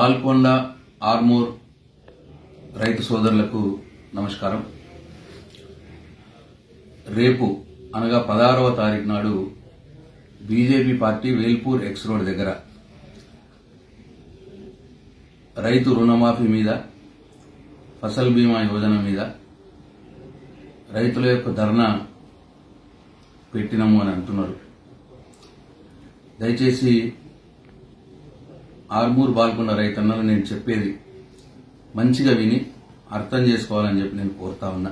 బాల్కొండ ఆర్మూర్ రైతు సోదరులకు నమస్కారం రేపు అనగా పదహారవ తారీఖు నాడు BJP party Velpur X road దగ్గర రైతు రుణమాఫీ మీద ఫసల్ బీమా యోజన మీద రైతుల యొక్క ధర్నా పెట్టినాము అని అంటున్నారు దయచేసి ఆర్మూర్ బాల్కొండ రైతన్నలు నేను చెప్పేది మంచిగా విని అర్థం చేసుకోవాలని చెప్పి నేను కోరుతా ఉన్నా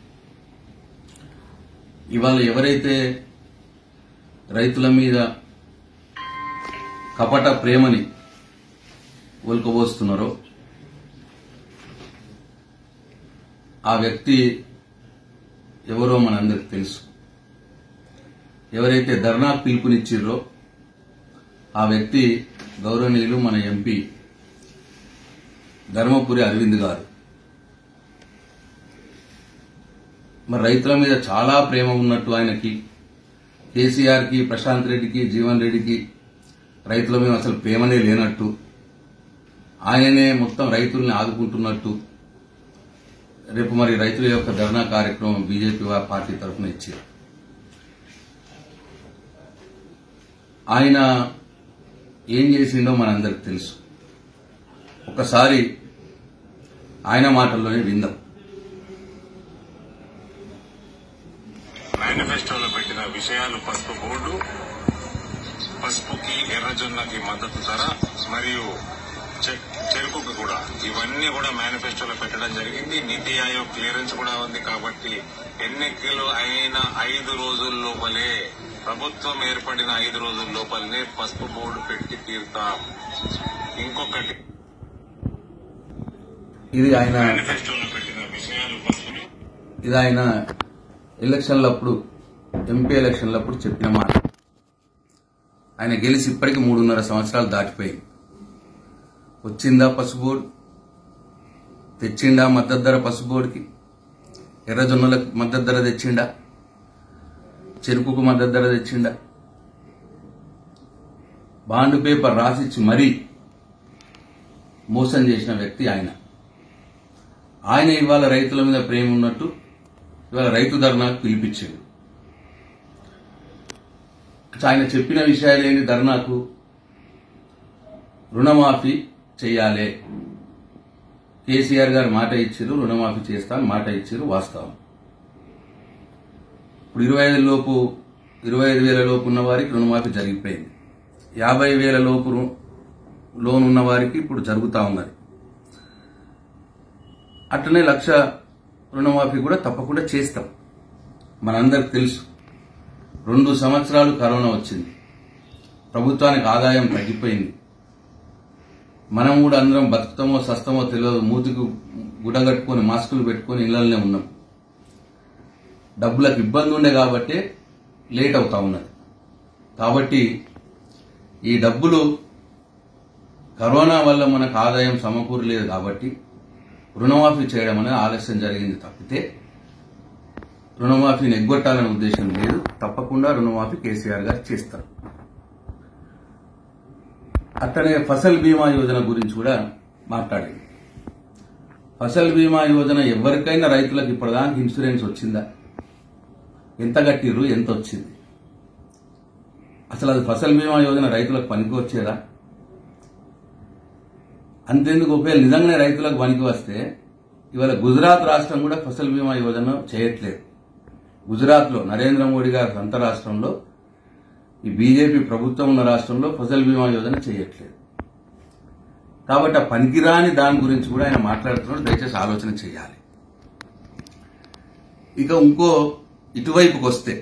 ఇవాళ ఎవరైతే రైతుల మీద కపట ప్రేమని ఒలుకబోస్తున్నారో ఆ వ్యక్తి ఎవరో మనందరికి తెలుసు ఎవరైతే ధర్నా పిలుపునిచ్చిర్రో ఆ వ్యక్తి గౌరవనీయులు మన ఎంపీ ధర్మపురి అరవింద్ గారు మరి రైతుల మీద చాలా ప్రేమ ఉన్నట్టు ఆయనకి కేసీఆర్ కి ప్రశాంత్ రెడ్డికి జీవన్ రెడ్డికి రైతుల మీద అసలు ప్రేమనే లేనట్టు ఆయననే మొత్తం రైతుల్ని ఆదుకుంటున్నట్టు రేపు మరి రైతుల యొక్క ధర్నా కార్యక్రమం బీజేపీ పార్టీ తరఫున ఇచ్చారు ఆయన ఏం చేసిండో మనందరికి తెలుసు ఒకసారి ఆయన మాటల్లోనే విందాం మేనిఫెస్టోలో పెట్టిన విషయాలు పసుపు బోర్డు పసుపుకి ఎర్రజొన్నకి మద్దతు ధర మరియు చె- చెరుకుకి కూడా ఇవన్నీ కూడా మేనిఫెస్టోలో పెట్టడం జరిగింది నీతి ఆయోగ్ క్లియరెన్స్ కూడా ఉంది కాబట్టి ఎన్నికలు అయిన ఐదు రోజుల లోపలే ప్రభుత్వం ఏర్పడిన ఐదు రోజుల లోపలనే పసుపు బోర్డు పెట్టి తీరుతాం ఇంకొకటి ఇది ఆయన మేనిఫెస్టోలో పెట్టిన విషయాలు పసుపుని ఇది ఆయన ఎలక్షన్లప్పుడు ఎంపీ ఎలక్షన్లప్పుడు చెప్పిన మాట ఆయన గెలిచి ఇప్పటికి మూడున్నర సంవత్సరాలు దాటిపోయింది వచ్చిందా పసుబోర్డు తెచ్చిండా మద్దతు ధర పసుబోర్డుకి ఎర్రజొన్నలకు మద్దతు ధర తెచ్చిండా చెరుకుకు మద్దతు ధర తెచ్చిండా బాండ్ పేపర్ రాసిచ్చి మరీ మోసం చేసిన వ్యక్తి ఆయన ఆయన ఇవాళ రైతుల మీద ప్రేమ ఉన్నట్టు ఇవాళ రైతు ధర్నాకు పిలిపించాడు ఆయన చెప్పిన విషయాలు ఏంటి ధర్నాకు రుణమాఫీ చెయ్యాలి కేసీఆర్ గారు మాట ఇచ్చారు రుణమాఫీ చేస్తాను మాట ఇచ్చారు వాస్తవం ఇప్పుడు ఇరవై ఐదు లోపు ఇరవై ఐదు వేల లోపు ఉన్న వారికి రుణమాఫీ జరిగిపోయింది యాభై వేల లోపు రు- లోన్ ఉన్న వారికి ఇప్పుడు జరుగుతా ఉన్నది అట్లనే లక్ష రుణమాఫీ కూడా తప్పకుండా చేస్తాం మనందరికి తెలుసు రెండు సంవత్సరాలు కరోనా వచ్చింది ప్రభుత్వానికి ఆదాయం తగ్గిపోయింది మనం కూడా అందరం బతుకుతామో సస్తమో తెలియదు మూతికి గుడగట్టుకొని మాస్కులు పెట్టుకొని ఇళ్లలోనే ఉన్నాం డబ్బులకు ఇబ్బంది ఉండే కాబట్టి లేట్ అవుతా ఉన్నది కాబట్టి ఈ డబ్బులు కరోనా వల్ల మనకు ఆదాయం సమకూరలేదు కాబట్టి రుణమాఫీ చేయడం అనేది ఆలస్యం జరిగింది తప్పితే రుణమాఫీని ఎగ్గొట్టాలనే ఉద్దేశం లేదు తప్పకుండా రుణమాఫీ కేసీఆర్ గారు చేస్తారు అట్లనే ఫసల్ బీమా యోజన గురించి కూడా మాట్లాడింది ఫసల్ బీమా యోజన ఎవరికైనా రైతులకు ఇప్పటిదాకా ఇన్సూరెన్స్ వచ్చిందా ఎంత కట్టిర్రు ఎంత వచ్చింది అసలు అది ఫసల్ బీమా యోజన రైతులకు పనికి వచ్చేదా అంతెందుకు ఒకవేళ నిజంగానే రైతులకు పనికి వస్తే ఇవాళ గుజరాత్ రాష్ట్రం కూడా ఫసల్ బీమా యోజన చేయట్లేదు గుజరాత్లో నరేంద్ర మోడీ గారి సొంత రాష్ట్రంలో ఈ బీజేపీ ప్రభుత్వం ఉన్న రాష్ట్రంలో ఫసల్ బీమా యోజన చేయట్లేదు కాబట్టి ఆ పనికిరాని దాని గురించి కూడా ఆయన మాట్లాడుతున్నాడు దయచేసి ఆలోచన చేయాలి ఇక ఇంకో ఇటువైపుకి వస్తే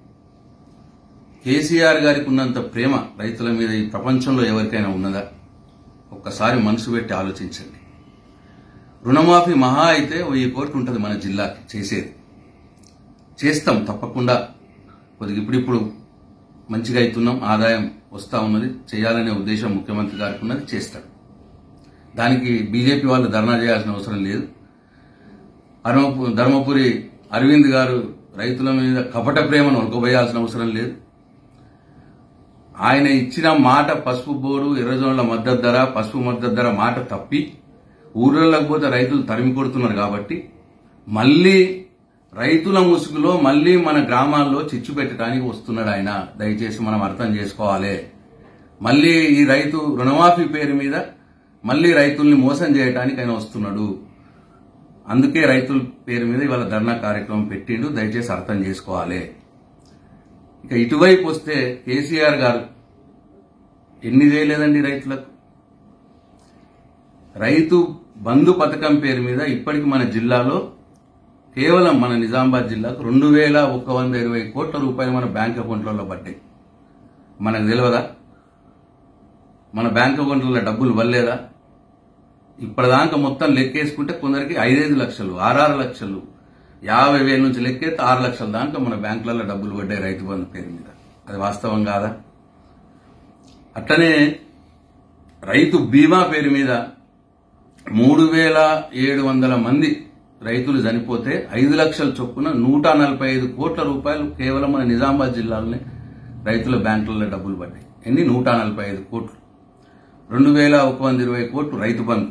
కేసీఆర్ గారికి ఉన్నంత ప్రేమ రైతుల మీద ఈ ప్రపంచంలో ఎవరికైనా ఉన్నదా ఒక్కసారి మనసు పెట్టి ఆలోచించండి రుణమాఫీ మహా అయితే వెయ్యి కోట్లు ఉంటుంది మన జిల్లాకి చేసేది చేస్తాం తప్పకుండా కొద్దిగా ఇప్పుడిప్పుడు మంచిగా అవుతున్నాం ఆదాయం వస్తా ఉన్నది చేయాలనే ఉద్దేశం ముఖ్యమంత్రి గారికి ఉన్నది చేస్తాడు దానికి బీజేపీ వాళ్ళు ధర్నా చేయాల్సిన అవసరం లేదు అరుణపు ధర్మపురి అరవింద్ గారు రైతుల మీద కపట ప్రేమను ఒలకబోయాల్సిన అవసరం లేదు ఆయన ఇచ్చిన మాట పసుపు బోర్డు ఎర్రజోన్ల మద్దతు ధర పసుపు మద్దతు ధర మాట తప్పి ఊర్లలోకి పోతే రైతులు తరిమి కొడుతున్నారు కాబట్టి మళ్ళీ రైతుల ముసుగులో మళ్ళీ మన గ్రామాల్లో చిచ్చు పెట్టడానికి వస్తున్నాడు ఆయన దయచేసి మనం అర్థం చేసుకోవాలి మళ్ళీ ఈ రైతు రుణమాఫీ పేరు మీద మళ్ళీ రైతుల్ని మోసం చేయడానికి ఆయన వస్తున్నాడు అందుకే రైతుల పేరు మీద ఇవాళ ధర్నా కార్యక్రమం పెట్టిండు దయచేసి అర్థం చేసుకోవాలి ఇక ఇటువైపు వస్తే కేసీఆర్ గారు ఎన్ని చేయలేదండి రైతులకు రైతు బంధు పథకం పేరు మీద ఇప్పటికి మన జిల్లాలో కేవలం మన నిజామాబాద్ జిల్లాకు రెండు వేల ఒక వంద ఇరవై కోట్ల రూపాయలు మన బ్యాంక్ అకౌంట్లలో పడ్డాయి మనకు తెలియదా మన బ్యాంక్ అకౌంట్లలో డబ్బులు వల్లేదా ఇప్పటిదాకా మొత్తం లెక్కేసుకుంటే కొందరికి ఐదైదు లక్షలు ఆరారు లక్షలు యాభై వేల నుంచి లెక్కేస్తే ఆరు లక్షల దాకా మన బ్యాంకులలో డబ్బులు పడ్డాయి రైతు బంధు పేరు మీద అది వాస్తవం కాదా అట్లనే రైతు బీమా పేరు మీద మూడు వేల ఏడు వందల మంది రైతులు చనిపోతే ఐదు లక్షల చొప్పున నూట నలభై ఐదు కోట్ల రూపాయలు కేవలం మన నిజామాబాద్ జిల్లాలోనే రైతుల బ్యాంకులలో డబ్బులు పడ్డాయి ఎన్ని నూట నలభై ఐదు కోట్లు రెండు వేల ఒక వంద ఇరవై కోట్లు రైతు బంధు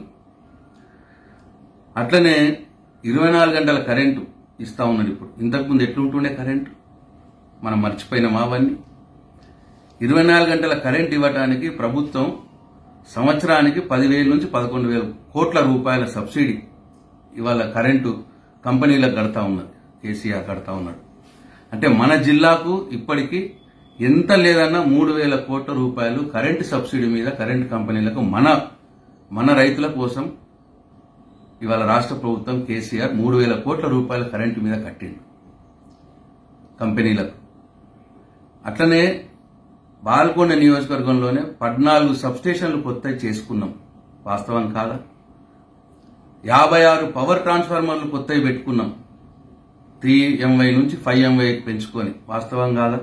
అట్లనే ఇరవై నాలుగు గంటల కరెంటు ఇస్తా ఉన్నది ఇప్పుడు ఇంతకుముందు ఎట్లుంటుండే కరెంటు మనం మర్చిపోయినామా అవన్నీ ఇరవై నాలుగు గంటల కరెంట్ ఇవ్వడానికి ప్రభుత్వం సంవత్సరానికి పదివేల నుంచి పదకొండు వేల కోట్ల రూపాయల సబ్సిడీ ఇవాళ కరెంటు కంపెనీలకు కడతా ఉన్నది కేసీఆర్ కడతా ఉన్నాడు అంటే మన జిల్లాకు ఇప్పటికీ ఎంత లేదన్నా మూడు వేల కోట్ల రూపాయలు కరెంటు సబ్సిడీ మీద కరెంటు కంపెనీలకు మన మన రైతుల కోసం ఇవాళ రాష్ట్ర ప్రభుత్వం కేసీఆర్ మూడు వేల కోట్ల రూపాయల కరెంటు మీద కట్టింది కంపెనీలకు అట్లనే బాల్కొండ నియోజకవర్గంలోనే పద్నాలుగు సబ్స్టేషన్లు కొత్తవి చేసుకున్నాం వాస్తవం కాదా యాభై ఆరు పవర్ ట్రాన్స్ఫార్మర్లు కొత్తవి పెట్టుకున్నాం త్రీ ఎంవై నుంచి ఫైవ్ ఎంవై పెంచుకొని వాస్తవం కాదా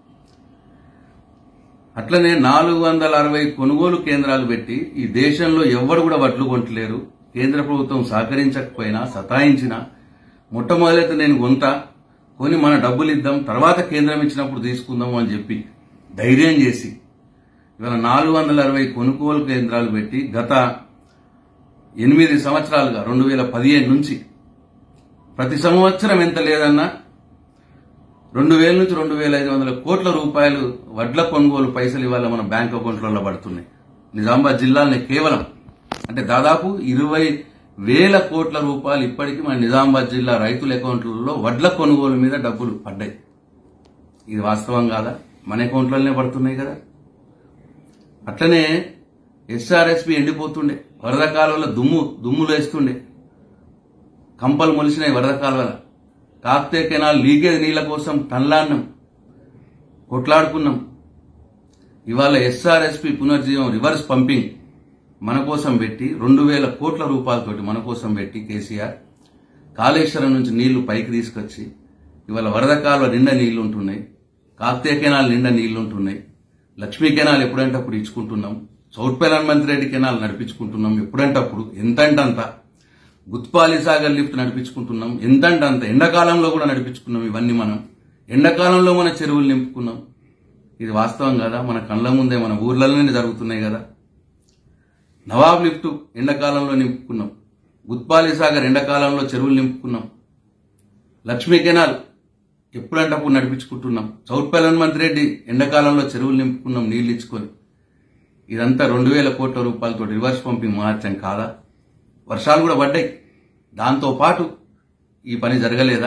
అట్లనే నాలుగు వందల అరవై కొనుగోలు కేంద్రాలు పెట్టి ఈ దేశంలో ఎవ్వరు కూడా వడ్లు కొంటలేరు కేంద్ర ప్రభుత్వం సహకరించకపోయినా సతాయించినా మొట్టమొదలైతే నేను కొంత కొని మన డబ్బులు ఇద్దాం తర్వాత కేంద్రం ఇచ్చినప్పుడు తీసుకుందాం అని చెప్పి ధైర్యం చేసి ఇవాళ నాలుగు వందల అరవై కొనుగోలు కేంద్రాలు పెట్టి గత ఎనిమిది సంవత్సరాలుగా రెండు వేల పదిహేను నుంచి ప్రతి సంవత్సరం ఎంత లేదన్నా రెండు వేల నుంచి రెండు వేల ఐదు వందల కోట్ల రూపాయలు వడ్ల కొనుగోలు పైసలు ఇవాళ మన బ్యాంక్ అకౌంట్లలో పడుతున్నాయి నిజామాబాద్ జిల్లాలోనే కేవలం అంటే దాదాపు ఇరవై వేల కోట్ల రూపాయలు ఇప్పటికీ మన నిజామాబాద్ జిల్లా రైతుల అకౌంట్లలో వడ్ల కొనుగోలు మీద డబ్బులు పడ్డాయి ఇది వాస్తవం కాదా మన అకౌంట్లలోనే పడుతున్నాయి కదా అట్లనే ఎస్ఆర్ఎస్పి ఎండిపోతుండే వరద కాలువల దుమ్ము దుమ్ములు వేస్తుండే కంపలు మొలిసినాయి వరద కాలువల కాక్తే కెనాల్ లీకేజ్ నీళ్ల కోసం తన్లాడినాం కొట్లాడుకున్నాం ఇవాళ ఎస్ఆర్ఎస్పి పునర్జీవం రివర్స్ పంపింగ్ మన కోసం పెట్టి రెండు వేల కోట్ల రూపాయలతోటి మన కోసం పెట్టి కేసీఆర్ కాళేశ్వరం నుంచి నీళ్లు పైకి తీసుకొచ్చి ఇవాళ వరద కాలువ నిండా నీళ్లు ఉంటున్నాయి కాక్తే కెనాల్ నిండా నీళ్లు ఉంటున్నాయి లక్ష్మీ కెనాల్ ఎప్పుడంటే అప్పుడు ఇచ్చుకుంటున్నాం చౌట్పల్లి హనుమంతరెడ్డి కెనాల్ నడిపించుకుంటున్నాం ఎప్పుడంటే అప్పుడు ఎంతంటే అంత గుత్పాలి సాగర్ లిఫ్ట్ నడిపించుకుంటున్నాం ఎంతంటే అంత ఎండాకాలంలో కూడా నడిపించుకున్నాం ఇవన్నీ మనం ఎండాకాలంలో మన చెరువులు నింపుకున్నాం ఇది వాస్తవం కదా మన కళ్ళ ముందే మన ఊర్లలోనే జరుగుతున్నాయి కదా నవాబ్ లిఫ్ట్ ఎండాకాలంలో నింపుకున్నాం గుత్పాలి సాగర్ ఎండాకాలంలో చెరువులు నింపుకున్నాం లక్ష్మీ కెనాల్ ఎప్పుడంటే అప్పుడు నడిపించుకుంటున్నాం చౌట్పల్లి హనుమంతరెడ్డి ఎండాకాలంలో చెరువులు నింపుకున్నాం నీళ్లు ఇచ్చుకొని ఇదంతా రెండు వేల కోట్ల రూపాయలతో రివర్స్ పంపింగ్ మహత్యం కాదా వర్షాలు కూడా పడ్డాయి దాంతో పాటు ఈ పని జరగలేదా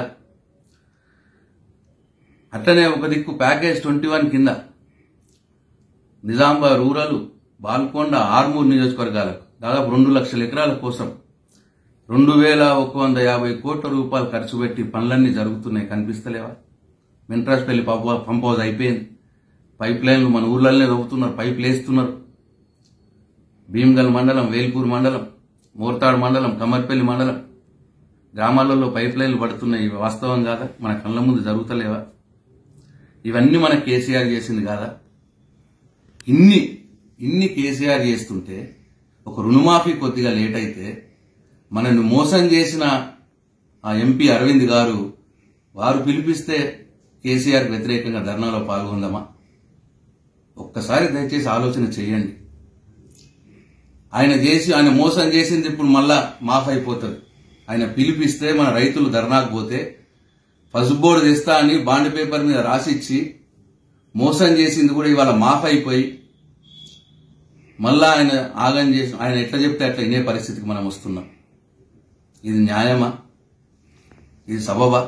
అట్లనే ఒక దిక్కు ప్యాకేజ్ ట్వంటీ వన్ కింద నిజామాబాద్ రూరల్ బాల్కొండ ఆర్మూర్ నియోజకవర్గాలకు దాదాపు రెండు లక్షల ఎకరాల కోసం రెండు వేల ఒక వంద యాభై కోట్ల రూపాయలు ఖర్చు పెట్టి పనులన్నీ జరుగుతున్నాయి కనిపిస్తలేవా మింట్రాస్పల్లి పంప్ పంప్ హౌస్ అయిపోయింది పైప్ లైన్లు మన ఊర్లలోనే తవ్వుతున్నారు పైపులు వేస్తున్నారు భీమ్గల్ మండలం వేల్పూర్ మండలం మోర్తాడు మండలం కమర్పల్లి మండలం గ్రామాలలో పైప్ లైన్లు పడుతున్నాయి ఇవి వాస్తవం కాదా మన కళ్ళ ముందు జరుగుతలేవా ఇవన్నీ మన కేసీఆర్ చేసింది కాదా ఇన్ని ఇన్ని కేసీఆర్ చేస్తుంటే ఒక రుణమాఫీ కొద్దిగా లేట్ అయితే మనల్ని మోసం చేసిన ఆ ఎంపీ అరవింద్ గారు వారు పిలిపిస్తే కేసీఆర్ వ్యతిరేకంగా ధర్నాలో పాల్గొందామా ఒక్కసారి దయచేసి ఆలోచన చేయండి ఆయన చేసి ఆయన మోసం చేసింది ఇప్పుడు మళ్ళా మాఫ్ అయిపోతుంది ఆయన పిలిపిస్తే మన రైతులు ధర్నాకు పోతే పసుపు బోర్డు తెస్తా అని బాండ్ పేపర్ మీద రాసిచ్చి మోసం చేసింది కూడా ఇవాళ మాఫ్ అయిపోయి మళ్ళా ఆయన ఆగం చేసి ఆయన ఎట్లా చెప్తే అట్లా ఇనే పరిస్థితికి మనం వస్తున్నాం ఇది న్యాయమా ఇది సబబా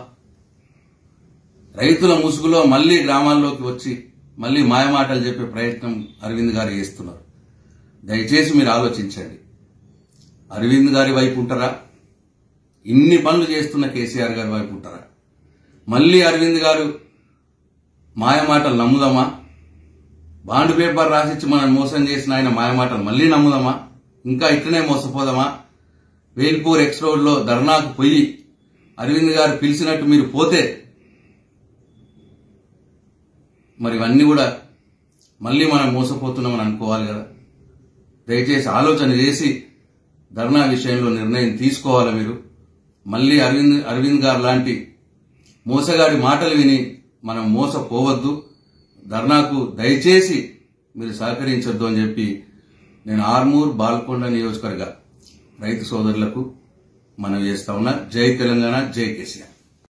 రైతుల ముసుగులో మళ్లీ గ్రామాల్లోకి వచ్చి మళ్లీ మాయమాటలు చెప్పే ప్రయత్నం అరవింద్ గారు చేస్తున్నారు దయచేసి మీరు ఆలోచించండి అరవింద్ గారి వైపు ఉంటారా ఇన్ని పనులు చేస్తున్న కేసీఆర్ గారి వైపు ఉంటారా మళ్లీ అరవింద్ గారు మాయమాటలు నమ్ముదామా బాండ్ పేపర్ రాసిచ్చి మనం మోసం చేసిన ఆయన మాయమాటలు మళ్లీ నమ్ముదామా ఇంకా ఇట్లనే మోసపోదామా వేల్పూర్ ఎక్స్ రోడ్లో ధర్నాకు పోయి అరవింద్ గారు పిలిచినట్టు మీరు పోతే మరి ఇవన్నీ కూడా మళ్ళీ మనం మోసపోతున్నామని అనుకోవాలి కదా దయచేసి ఆలోచన చేసి ధర్నా విషయంలో నిర్ణయం తీసుకోవాలి మీరు మళ్ళీ అరవింద్ అరవింద్ గారు లాంటి మోసగాడి మాటలు విని మనం మోసపోవద్దు ధర్నాకు దయచేసి మీరు సహకరించొద్దు అని చెప్పి నేను ఆర్మూర్ బాల్కొండ నియోజకవర్గ రైతు సోదరులకు మనవి చేస్తా ఉన్నా జై తెలంగాణ జై కేసీఆర్